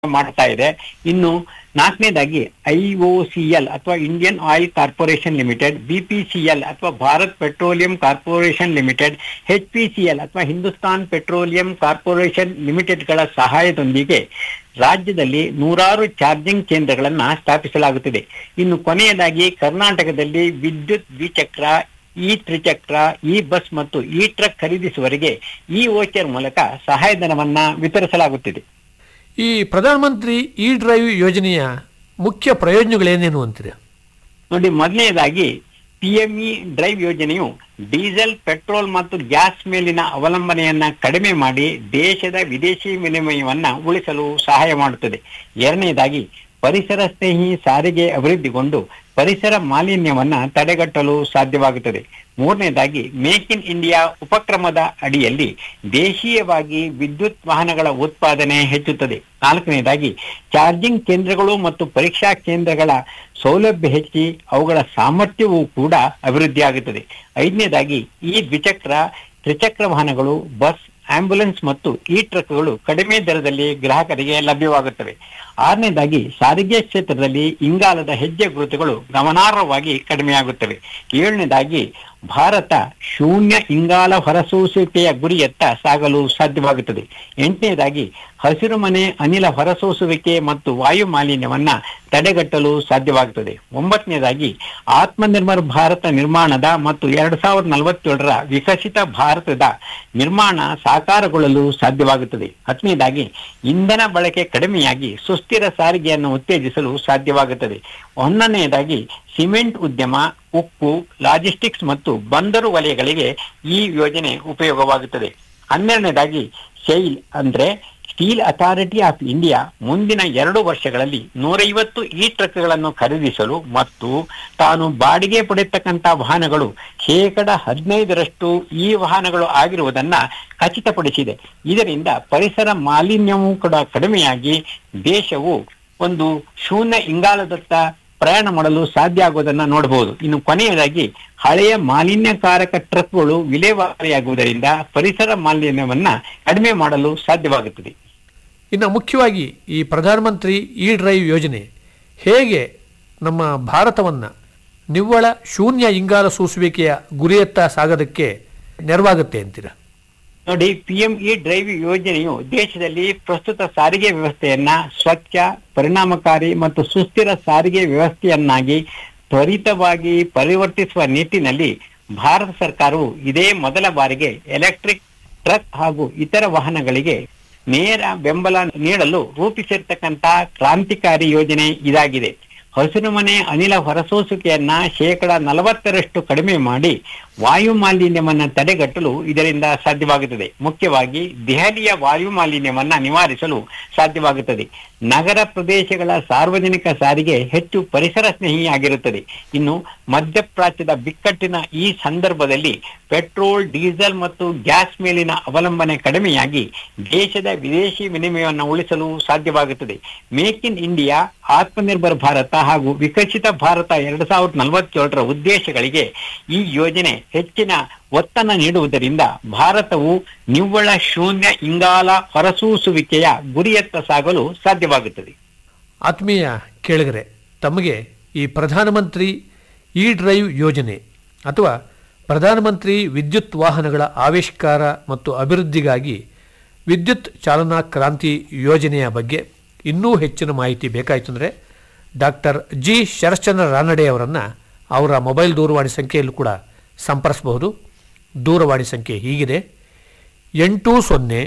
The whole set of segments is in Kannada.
ಮಾಡ್ತಾ ಇದೆ ಇನ್ನು ನಾಲ್ಕನೇದಾಗಿ ಐಒಸಿಎಲ್ ಅಥವಾ Indian oil corporation limited BPCL ಅಥವಾ Bharat petroleum corporation limited HPCL ಅಥವಾ ಹಿಂದೂಸ್ತಾನ್ ಪೆಟ್ರೋಲಿಯಂ ಕಾರ್ಪೊರೇಷನ್ ಲಿಮಿಟೆಡ್ಗಳ ಸಹಾಯದೊಂದಿಗೆ ರಾಜ್ಯದಲ್ಲಿ ನೂರಾರು ಚಾರ್ಜಿಂಗ್ ಕೇಂದ್ರಗಳನ್ನ ಸ್ಥಾಪಿಸಲಾಗುತ್ತಿದೆ ಇನ್ನು ಕೊನೆಯದಾಗಿ ಕರ್ನಾಟಕದಲ್ಲಿ ವಿದ್ಯುತ್ ದ್ವಿಚಕ್ರ ಇ ತ್ರಿಚಕ್ರ ಇ ಬಸ್ ಮತ್ತು ಇ ಟ್ರಕ್ ಖರೀದಿಸುವವರಿಗೆ ಈ ವೋಚರ್ ಮೂಲಕ ಸಹಾಯಧನವನ್ನ ವಿತರಿಸಲಾಗುತ್ತಿದೆ ಈ ಪ್ರಧಾನಮಂತ್ರಿ ಇ ಡ್ರೈವ್ ಯೋಜನೆಯ ಮುಖ್ಯ ಪ್ರಯೋಜನಗಳೇನೇನು ಅಂತೀರಿ ನೋಡಿ ಮೊದಲನೇದಾಗಿ ಪಿಎಂಇ ಡ್ರೈವ್ ಯೋಜನೆಯು ಡೀಸೆಲ್ ಪೆಟ್ರೋಲ್ ಮತ್ತು ಗ್ಯಾಸ್ ಮೇಲಿನ ಅವಲಂಬನೆಯನ್ನ ಕಡಿಮೆ ಮಾಡಿ ದೇಶದ ವಿದೇಶಿ ವಿನಿಮಯವನ್ನ ಉಳಿಸಲು ಸಹಾಯ ಮಾಡುತ್ತದೆ ಎರಡನೇದಾಗಿ ಪರಿಸರ ಸ್ನೇಹಿ ಸಾರಿಗೆ ಅಭಿವೃದ್ಧಿಗೊಂಡು ಪರಿಸರ ಮಾಲಿನ್ಯವನ್ನ ತಡೆಗಟ್ಟಲು ಸಾಧ್ಯವಾಗುತ್ತದೆ ಮೂರನೇದಾಗಿ ಮೇಕ್ ಇನ್ ಇಂಡಿಯಾ ಉಪಕ್ರಮದ ಅಡಿಯಲ್ಲಿ ದೇಶೀಯವಾಗಿ ವಿದ್ಯುತ್ ವಾಹನಗಳ ಉತ್ಪಾದನೆ ಹೆಚ್ಚುತ್ತದೆ ನಾಲ್ಕನೇದಾಗಿ ಚಾರ್ಜಿಂಗ್ ಕೇಂದ್ರಗಳು ಮತ್ತು ಪರೀಕ್ಷಾ ಕೇಂದ್ರಗಳ ಸೌಲಭ್ಯ ಹೆಚ್ಚಿ ಅವುಗಳ ಸಾಮರ್ಥ್ಯವೂ ಕೂಡ ಅಭಿವೃದ್ಧಿಯಾಗುತ್ತದೆ ಐದನೇದಾಗಿ ಈ ದ್ವಿಚಕ್ರ ತ್ರಿಚಕ್ರ ವಾಹನಗಳು ಬಸ್ ಆಂಬ್ಯುಲೆನ್ಸ್ ಮತ್ತು ಈ ಟ್ರಕ್ಗಳು ಕಡಿಮೆ ದರದಲ್ಲಿ ಗ್ರಾಹಕರಿಗೆ ಲಭ್ಯವಾಗುತ್ತವೆ ಆರನೇದಾಗಿ ಸಾರಿಗೆ ಕ್ಷೇತ್ರದಲ್ಲಿ ಇಂಗಾಲದ ಹೆಜ್ಜೆ ಗುರುತುಗಳು ಗಮನಾರ್ಹವಾಗಿ ಕಡಿಮೆಯಾಗುತ್ತವೆ ಏಳನೇದಾಗಿ ಭಾರತ ಶೂನ್ಯ ಇಂಗಾಲ ಹೊರಸೂಸುವಿಕೆಯ ಗುರಿಯತ್ತ ಸಾಗಲು ಸಾಧ್ಯವಾಗುತ್ತದೆ ಎಂಟನೇದಾಗಿ ಹಸಿರು ಮನೆ ಅನಿಲ ಹೊರಸೂಸುವಿಕೆ ಮತ್ತು ವಾಯು ಮಾಲಿನ್ಯವನ್ನ ತಡೆಗಟ್ಟಲು ಸಾಧ್ಯವಾಗುತ್ತದೆ ಒಂಬತ್ತನೇದಾಗಿ ಆತ್ಮನಿರ್ಭರ್ ಭಾರತ ನಿರ್ಮಾಣದ ಮತ್ತು ಎರಡ್ ಸಾವಿರದ ನಲವತ್ತೇಳರ ವಿಕಸಿತ ಭಾರತದ ನಿರ್ಮಾಣ ಸಾಕಾರಗೊಳ್ಳಲು ಸಾಧ್ಯವಾಗುತ್ತದೆ ಹತ್ತನೇದಾಗಿ ಇಂಧನ ಬಳಕೆ ಕಡಿಮೆಯಾಗಿ ಸುಸ್ಥಿರ ಸಾರಿಗೆಯನ್ನು ಉತ್ತೇಜಿಸಲು ಸಾಧ್ಯವಾಗುತ್ತದೆ ಹನ್ನೊಂದನೆಯದಾಗಿ ಸಿಮೆಂಟ್ ಉದ್ಯಮ ಉಕ್ಕು ಲಾಜಿಸ್ಟಿಕ್ಸ್ ಮತ್ತು ಬಂದರು ವಲಯಗಳಿಗೆ ಈ ಯೋಜನೆ ಉಪಯೋಗವಾಗುತ್ತದೆ ಹನ್ನೆರಡನೇದಾಗಿ ಶೈಲ್ ಅಂದ್ರೆ ಸ್ಟೀಲ್ ಅಥಾರಿಟಿ ಆಫ್ ಇಂಡಿಯಾ ಮುಂದಿನ ಎರಡು ವರ್ಷಗಳಲ್ಲಿ ನೂರೈವತ್ತು ಈ ಟ್ರಕ್ಗಳನ್ನು ಖರೀದಿಸಲು ಮತ್ತು ತಾನು ಬಾಡಿಗೆ ಪಡೆಯತಕ್ಕಂತ ವಾಹನಗಳು ಶೇಕಡ ಹದಿನೈದರಷ್ಟು ಈ ವಾಹನಗಳು ಆಗಿರುವುದನ್ನ ಖಚಿತಪಡಿಸಿದೆ ಇದರಿಂದ ಪರಿಸರ ಮಾಲಿನ್ಯವೂ ಕೂಡ ಕಡಿಮೆಯಾಗಿ ದೇಶವು ಒಂದು ಶೂನ್ಯ ಇಂಗಾಲದತ್ತ ಪ್ರಯಾಣ ಮಾಡಲು ಸಾಧ್ಯ ಆಗುವುದನ್ನ ನೋಡಬಹುದು ಇನ್ನು ಕೊನೆಯದಾಗಿ ಹಳೆಯ ಮಾಲಿನ್ಯಕಾರಕ ಟ್ರಕ್ಗಳು ವಿಲೇವಾರಿಯಾಗುವುದರಿಂದ ಪರಿಸರ ಮಾಲಿನ್ಯವನ್ನ ಕಡಿಮೆ ಮಾಡಲು ಸಾಧ್ಯವಾಗುತ್ತದೆ ಇನ್ನು ಮುಖ್ಯವಾಗಿ ಈ ಪ್ರಧಾನಮಂತ್ರಿ ಇ ಡ್ರೈವ್ ಯೋಜನೆ ಹೇಗೆ ನಮ್ಮ ಭಾರತವನ್ನು ನಿವ್ವಳ ಶೂನ್ಯ ಇಂಗಾಲ ಸೂಸುವಿಕೆಯ ಗುರಿಯತ್ತ ಸಾಗೋದಕ್ಕೆ ನೆರವಾಗುತ್ತೆ ಅಂತೀರ ನೋಡಿ ಪಿಎಂಇ ಡ್ರೈವ್ ಯೋಜನೆಯು ದೇಶದಲ್ಲಿ ಪ್ರಸ್ತುತ ಸಾರಿಗೆ ವ್ಯವಸ್ಥೆಯನ್ನ ಸ್ವಚ್ಛ ಪರಿಣಾಮಕಾರಿ ಮತ್ತು ಸುಸ್ಥಿರ ಸಾರಿಗೆ ವ್ಯವಸ್ಥೆಯನ್ನಾಗಿ ತ್ವರಿತವಾಗಿ ಪರಿವರ್ತಿಸುವ ನಿಟ್ಟಿನಲ್ಲಿ ಭಾರತ ಸರ್ಕಾರವು ಇದೇ ಮೊದಲ ಬಾರಿಗೆ ಎಲೆಕ್ಟ್ರಿಕ್ ಟ್ರಕ್ ಹಾಗೂ ಇತರ ವಾಹನಗಳಿಗೆ ನೇರ ಬೆಂಬಲ ನೀಡಲು ರೂಪಿಸಿರ್ತಕ್ಕಂತ ಕ್ರಾಂತಿಕಾರಿ ಯೋಜನೆ ಇದಾಗಿದೆ ಹಸಿರುಮನೆ ಅನಿಲ ಹೊರಸೂಸುವಿಕೆಯನ್ನ ಶೇಕಡ ನಲವತ್ತರಷ್ಟು ಕಡಿಮೆ ಮಾಡಿ ವಾಯು ಮಾಲಿನ್ಯವನ್ನ ತಡೆಗಟ್ಟಲು ಇದರಿಂದ ಸಾಧ್ಯವಾಗುತ್ತದೆ ಮುಖ್ಯವಾಗಿ ದೆಹಲಿಯ ವಾಯು ಮಾಲಿನ್ಯವನ್ನ ನಿವಾರಿಸಲು ಸಾಧ್ಯವಾಗುತ್ತದೆ ನಗರ ಪ್ರದೇಶಗಳ ಸಾರ್ವಜನಿಕ ಸಾರಿಗೆ ಹೆಚ್ಚು ಪರಿಸರ ಸ್ನೇಹಿಯಾಗಿರುತ್ತದೆ ಇನ್ನು ಮಧ್ಯಪ್ರಾಚ್ಯದ ಬಿಕ್ಕಟ್ಟಿನ ಈ ಸಂದರ್ಭದಲ್ಲಿ ಪೆಟ್ರೋಲ್ ಡೀಸೆಲ್ ಮತ್ತು ಗ್ಯಾಸ್ ಮೇಲಿನ ಅವಲಂಬನೆ ಕಡಿಮೆಯಾಗಿ ದೇಶದ ವಿದೇಶಿ ವಿನಿಮಯವನ್ನು ಉಳಿಸಲು ಸಾಧ್ಯವಾಗುತ್ತದೆ make in India Atmanirbhar Bharat ಹಾಗೂ ವಿಕಸಿತ ಭಾರತ ಎರಡ್ ಸಾವಿರದ ನಲವತ್ತೇಳರ ಉದ್ದೇಶಗಳಿಗೆ ಈ ಯೋಜನೆ ಹೆಚ್ಚಿನ ಒತ್ತನ್ನು ನೀಡುವುದರಿಂದ ಭಾರತವು ನಿವ್ವಳ ಶೂನ್ಯ ಇಂಗಾಲ ಹೊರಸೂಸುವಿಕೆಯ ಗುರಿಯತ್ತ ಸಾಗಲು ಸಾಧ್ಯವಾಗುತ್ತದೆ ಆತ್ಮೀಯ ಕೇಳಿಗರೆ ತಮಗೆ ಈ ಪ್ರಧಾನಮಂತ್ರಿ ಇ ಡ್ರೈವ್ ಯೋಜನೆ ಅಥವಾ ಪ್ರಧಾನಮಂತ್ರಿ ವಿದ್ಯುತ್ ವಾಹನಗಳ ಆವಿಷ್ಕಾರ ಮತ್ತು ಅಭಿವೃದ್ಧಿಗಾಗಿ ವಿದ್ಯುತ್ ಚಾಲನಾ ಕ್ರಾಂತಿ ಯೋಜನೆಯ ಬಗ್ಗೆ ಇನ್ನೂ ಹೆಚ್ಚಿನ ಮಾಹಿತಿ ಬೇಕಾಯಿತು ಅಂದರೆ ಡಾಕ್ಟರ್ ಜಿ ಶರಶ್ಚಂದ್ರ ರಾನಡೆ ಅವರನ್ನು ಅವರ ಮೊಬೈಲ್ ದೂರವಾಣಿ ಸಂಖ್ಯೆಯಲ್ಲೂ ಕೂಡ ಸಂಪರ್ಸಬಹುದು ದೂರವಾಣಿ ಸಂಖ್ಯೆ ಹೀಗಿದೆ ಎಂಟು ಸೊನ್ನೆ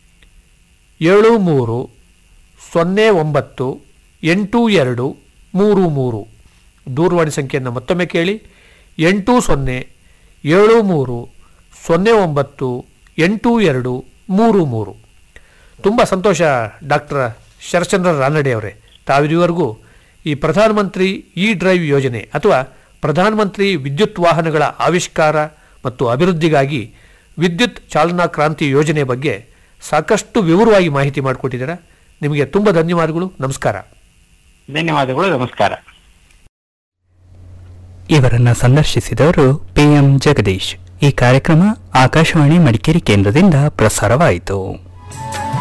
ಏಳು ಮೂರು ಸೊನ್ನೆ ಒಂಬತ್ತು ಎಂಟು ಎರಡು ಮೂರು ಮೂರು ದೂರವಾಣಿ ಸಂಖ್ಯೆಯನ್ನು ಮತ್ತೊಮ್ಮೆ ಕೇಳಿ ಎಂಟು ಸೊನ್ನೆ ಏಳು ಮೂರು ಸೊನ್ನೆ ಒಂಬತ್ತು ಎಂಟು ಎರಡು ಮೂರು ಮೂರು ತುಂಬ ಸಂತೋಷ ಡಾಕ್ಟರ್ ಶರಶ್ಚಂದ್ರ ರಾನಡೆ ಅವರೇ ತಾವಿದುವರೆಗೂ ಈ ಪ್ರಧಾನಮಂತ್ರಿ ಇ ಡ್ರೈವ್ ಯೋಜನೆ ಅಥವಾ ಪ್ರಧಾನಮಂತ್ರಿ ವಿದ್ಯುತ್ ವಾಹನಗಳ ಆವಿಷ್ಕಾರ ಮತ್ತು ಅಭಿವೃದ್ಧಿಗಾಗಿ ವಿದ್ಯುತ್ ಚಾಲನಾ ಕ್ರಾಂತಿ ಯೋಜನೆ ಬಗ್ಗೆ ಸಾಕಷ್ಟು ವಿವರವಾಗಿ ಮಾಹಿತಿ ಮಾಡಿಕೊಟ್ಟಿದ್ದೀರಾ ನಿಮಗೆ ತುಂಬ ಧನ್ಯವಾದಗಳು ನಮಸ್ಕಾರ ಧನ್ಯವಾದಗಳು ನಮಸ್ಕಾರ ಇವರನ್ನ ಸಂದರ್ಶಿಸಿದವರು ಪಿಎಂ ಜಗದೀಶ್ ಈ ಕಾರ್ಯಕ್ರಮ ಆಕಾಶವಾಣಿ ಮಡಿಕೇರಿ ಕೇಂದ್ರದಿಂದ ಪ್ರಸಾರವಾಯಿತು